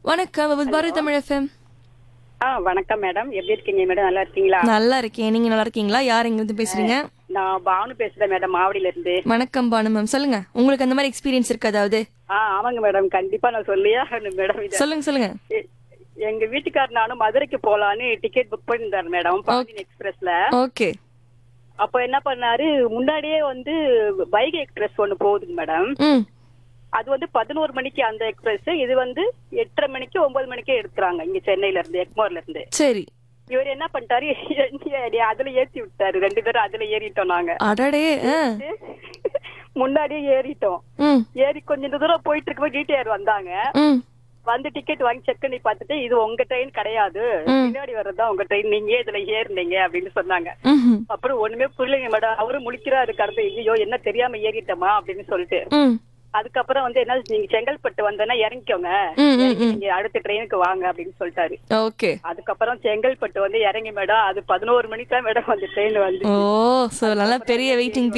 வணக்கம் with Bharathi Tamil FM ஆ வணக்கம் மேடம் எப்படி இருக்கீங்க மேடம் நல்லா இருக்கீங்களா நல்லா இருக்கேன் நீங்க நல்லா இருக்கீங்களா யார் எங்க இருந்து பேசுறீங்க நான் பானு பேசுறேன் மேடம் மாவடியில இருந்து வணக்கம் பானு மேம் சொல்லுங்க உங்களுக்கு அந்த மாதிரி எக்ஸ்பீரியன்ஸ் இருக்கு அதாவது ஆ ஆமாங்க மேடம் கண்டிப்பா நான் சொல்லியே ஆகணும் மேடம் இத சொல்லுங்க சொல்லுங்க எ- எங்க வீட்டுக்காரர் நானும் மதுரைக்கு போலான்னு டிக்கெட் புக் பண்ணியிருந்தாரு மேடம் பாண்டியன் எக்ஸ்பிரஸ்ல ஓகே அப்போ என்ன பண்ணாரு முன்னாடியே வந்து வைகை எக்ஸ்பிரஸ் ஒன்னு போகுதுங்க மேடம் ம் அது வந்து பதினோரு மணிக்கு அந்த எக்ஸ்பிரஸ் இது வந்து எட்டரை மணிக்கு ஒன்பது மணிக்கே எடுக்கிறாங்க இங்க சென்னையில இருந்து எக்மோர்ல இருந்து சரி இவர் என்ன பண்ணிட்டாரு என்னைய அதுல ஏத்தி விட்டாரு ரெண்டு பேரும் அதுல ஏறிட்டோம் நாங்க அடடே ஆ. முன்னாடியே ஏறிட்டோம் ம் ஏறி கொஞ்ச தூரம் போயிட்டு இருக்கும்போது டிடிஆர் வந்தாங்க ம் வந்து டிக்கெட் வாங்கி செக் பண்ணி பார்த்துட்டு இது உங்க ட்ரெயின் கிடையாது பின்னாடி வர்றதுதான் உங்க ட்ரெயின் நீங்க ஏன் இதுல ஏறினீங்க அப்படின்னு சொன்னாங்க ம்ஹும். அப்புறம் ஒண்ணுமே புரியலைங்க மேடம் அவரும் முழிக்கிறாரு கடந்து ஐயோ என்ன தெரியாம ஏறிட்டோமா அப்படின்னு சொல்லிட்டு ம் அதுக்கப்புறம் வந்து என்ன நீங்க செங்கல்பட்டு வந்தோன்னா இறங்கிக்கோங்க ம், ம், இறங்கி நீங்க அடுத்த ட்ரெயினுக்கு வாங்க அப்படின்னு சொல்லிட்டாரு ஓகே அதுக்கப்புறம் செங்கல்பட்டு வந்து இறங்கி மேடம் அது பதினோரு மணிக்கு தான் மேடம் அந்த ட்ரெயின் வந்து ஓ சோ நல்லா பெரிய வெயிட்டிங்